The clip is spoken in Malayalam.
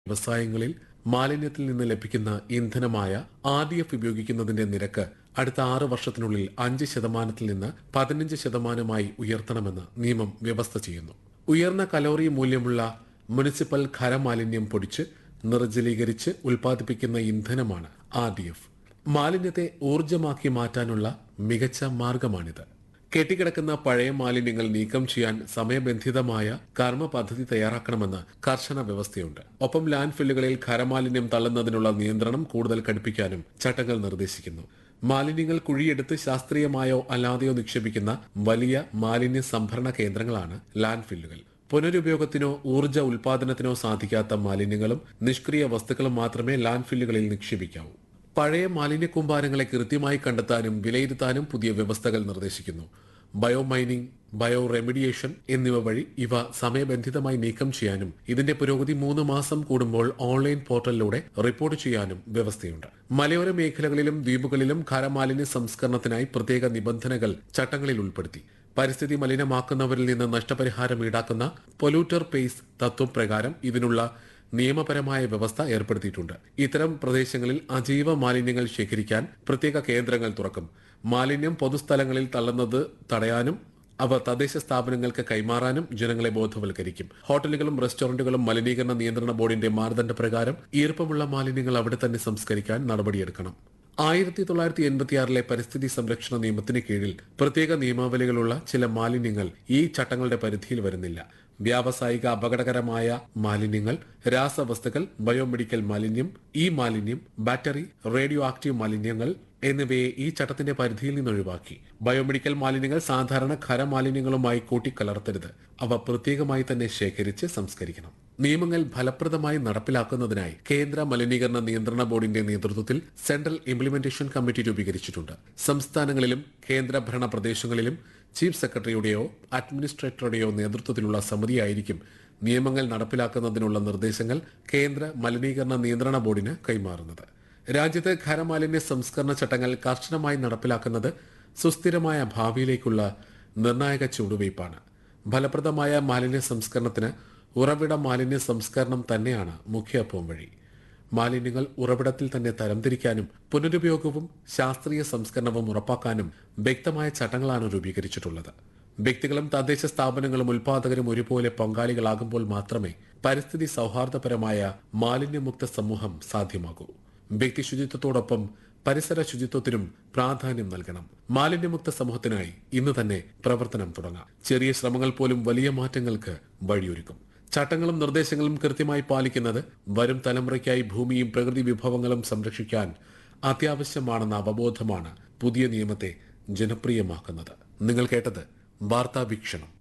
വ്യവസായങ്ങളിൽ മാലിന്യത്തിൽ നിന്ന് ലഭിക്കുന്ന ഇന്ധനമായ ആർ ഡി എഫ് ഉപയോഗിക്കുന്നതിന്റെ നിരക്ക് അടുത്ത ആറ് വർഷത്തിനുള്ളിൽ അഞ്ച് ശതമാനത്തിൽ നിന്ന് പതിനഞ്ച് ശതമാനമായി ഉയർത്തണമെന്ന് നിയമം വ്യവസ്ഥ ചെയ്യുന്നു ഉയർന്ന കലോറി മൂല്യമുള്ള മുനിസിപ്പൽ ഖരമാലിന്യം പൊടിച്ച് നിർജ്ജലീകരിച്ച് ഉൽപ്പാദിപ്പിക്കുന്ന ഇന്ധനമാണ് ആർ ഡി എഫ് മാലിന്യത്തെ ഊർജമാക്കി മാറ്റാനുള്ള മികച്ച മാർഗമാണിത് കെട്ടിക്കിടക്കുന്ന പഴയ മാലിന്യങ്ങൾ നീക്കം ചെയ്യാൻ സമയബന്ധിതമായ കർമ്മ പദ്ധതി തയ്യാറാക്കണമെന്ന് കർശന വ്യവസ്ഥയുണ്ട് ഒപ്പം ലാൻഡ് ഫില്ലുകളിൽ ഖരമാലിന്യം തള്ളുന്നതിനുള്ള നിയന്ത്രണം കൂടുതൽ കടുപ്പിക്കാനും ചട്ടങ്ങൾ നിർദ്ദേശിക്കുന്നു മാലിന്യങ്ങൾ കുഴിയെടുത്ത് ശാസ്ത്രീയമായോ അല്ലാതെയോ നിക്ഷേപിക്കുന്ന വലിയ മാലിന്യ സംഭരണ കേന്ദ്രങ്ങളാണ് ലാൻഡ് ഫില്ലുകൾ പുനരുപയോഗത്തിനോ ഊർജ്ജ ഉൽപാദനത്തിനോ സാധിക്കാത്ത മാലിന്യങ്ങളും നിഷ്ക്രിയ വസ്തുക്കളും മാത്രമേ ലാൻഡ് ഫില്ലുകളിൽ നിക്ഷേപിക്കാവൂ പഴയ മാലിന്യ കൂമ്പാരങ്ങളെ കൃത്യമായി കണ്ടെത്താനും വിലയിരുത്താനും പുതിയ വ്യവസ്ഥകൾ നിർദ്ദേശിക്കുന്നു ബയോ മൈനിങ് ബയോ റെമിഡിയേഷൻ എന്നിവ വഴി ഇവ സമയബന്ധിതമായി നീക്കം ചെയ്യാനും ഇതിന്റെ പുരോഗതി മൂന്ന് മാസം കൂടുമ്പോൾ ഓൺലൈൻ പോർട്ടലിലൂടെ റിപ്പോർട്ട് ചെയ്യാനും വ്യവസ്ഥയുണ്ട് മലയോര മേഖലകളിലും ദ്വീപുകളിലും ഖരമാലിന്യ സംസ്കരണത്തിനായി പ്രത്യേക നിബന്ധനകൾ ചട്ടങ്ങളിൽ ഉൾപ്പെടുത്തി പരിസ്ഥിതി മലിനമാക്കുന്നവരിൽ നിന്ന് നഷ്ടപരിഹാരം ഈടാക്കുന്ന പൊല്യൂട്ടർ പേസ് തത്വപ്രകാരം ഇതിനുള്ള നിയമപരമായ വ്യവസ്ഥ ഏർപ്പെടുത്തിയിട്ടുണ്ട് ഇത്തരം പ്രദേശങ്ങളിൽ അജൈവ മാലിന്യങ്ങൾ ശേഖരിക്കാൻ പ്രത്യേക കേന്ദ്രങ്ങൾ തുറക്കും മാലിന്യം പൊതുസ്ഥലങ്ങളിൽ തള്ളുന്നത് തടയാനും അവ തദ്ദേശ സ്ഥാപനങ്ങൾക്ക് കൈമാറാനും ജനങ്ങളെ ബോധവൽക്കരിക്കും ഹോട്ടലുകളും റെസ്റ്റോറന്റുകളും മലിനീകരണ നിയന്ത്രണ ബോർഡിന്റെ മാനദണ്ഡ പ്രകാരം ഈർപ്പമുള്ള മാലിന്യങ്ങൾ അവിടെ തന്നെ സംസ്കരിക്കാൻ നടപടിയെടുക്കണം ആയിരത്തി തൊള്ളായിരത്തി എൺപത്തിയാറിലെ പരിസ്ഥിതി സംരക്ഷണ നിയമത്തിന് കീഴിൽ പ്രത്യേക നിയമാവലികളുള്ള ചില മാലിന്യങ്ങൾ ഈ ചട്ടങ്ങളുടെ പരിധിയിൽ വരുന്നില്ല വ്യാവസായിക അപകടകരമായ മാലിന്യങ്ങൾ രാസവസ്തുക്കൾ ബയോമെഡിക്കൽ മാലിന്യം ഈ മാലിന്യം ബാറ്ററി റേഡിയോ ആക്റ്റീവ് മാലിന്യങ്ങൾ എന്നിവയെ ഈ ചട്ടത്തിന്റെ പരിധിയിൽ നിന്ന് ഒഴിവാക്കി ബയോമെഡിക്കൽ മാലിന്യങ്ങൾ സാധാരണ ഖരമാലിന്യങ്ങളുമായി കൂട്ടിക്കലർത്തരുത് അവ പ്രത്യേകമായി തന്നെ ശേഖരിച്ച് സംസ്കരിക്കണം നിയമങ്ങൾ ഫലപ്രദമായി നടപ്പിലാക്കുന്നതിനായി കേന്ദ്ര മലിനീകരണ നിയന്ത്രണ ബോർഡിന്റെ നേതൃത്വത്തിൽ സെൻട്രൽ ഇംപ്ലിമെന്റേഷൻ കമ്മിറ്റി രൂപീകരിച്ചിട്ടുണ്ട് സംസ്ഥാനങ്ങളിലും കേന്ദ്രഭരണ പ്രദേശങ്ങളിലും ചീഫ് സെക്രട്ടറിയുടെയോ അഡ്മിനിസ്ട്രേറ്ററുടെയോ നേതൃത്വത്തിലുള്ള സമിതിയായിരിക്കും നിയമങ്ങൾ നടപ്പിലാക്കുന്നതിനുള്ള നിർദ്ദേശങ്ങൾ കേന്ദ്ര മലിനീകരണ നിയന്ത്രണ ബോർഡിന് കൈമാറുന്നത് രാജ്യത്ത് ഖരമാലിന്യ സംസ്കരണ ചട്ടങ്ങൾ കർശനമായി നടപ്പിലാക്കുന്നത് സുസ്ഥിരമായ ഭാവിയിലേക്കുള്ള നിർണായക ചുവടുവയ്പ്പാണ് ഫലപ്രദമായ മാലിന്യ സംസ്കരണത്തിന് ഉറവിട മാലിന്യ സംസ്കരണം തന്നെയാണ് മുഖ്യ പോംവഴി മാലിന്യങ്ങൾ ഉറവിടത്തിൽ തന്നെ തരംതിരിക്കാനും പുനരുപയോഗവും ശാസ്ത്രീയ സംസ്കരണവും ഉറപ്പാക്കാനും വ്യക്തമായ ചട്ടങ്ങളാണ് രൂപീകരിച്ചിട്ടുള്ളത് വ്യക്തികളും തദ്ദേശ സ്ഥാപനങ്ങളും ഉൽപാദകരും ഒരുപോലെ പങ്കാളികളാകുമ്പോൾ മാത്രമേ പരിസ്ഥിതി സൗഹാർദ്ദപരമായ മാലിന്യമുക്ത സമൂഹം സാധ്യമാകൂ വ്യക്തി ശുചിത്വത്തോടൊപ്പം പരിസര ശുചിത്വത്തിനും പ്രാധാന്യം നൽകണം മാലിന്യമുക്ത സമൂഹത്തിനായി ഇന്ന് തന്നെ പ്രവർത്തനം തുടങ്ങാം ചെറിയ ശ്രമങ്ങൾ പോലും വലിയ മാറ്റങ്ങൾക്ക് വഴിയൊരുക്കും ചട്ടങ്ങളും നിർദ്ദേശങ്ങളും കൃത്യമായി പാലിക്കുന്നത് വരും തലമുറയ്ക്കായി ഭൂമിയും പ്രകൃതി വിഭവങ്ങളും സംരക്ഷിക്കാൻ അത്യാവശ്യമാണെന്ന അവബോധമാണ് പുതിയ നിയമത്തെ ജനപ്രിയമാക്കുന്നത് നിങ്ങൾ കേട്ടത് വാർത്താ വീക്ഷണം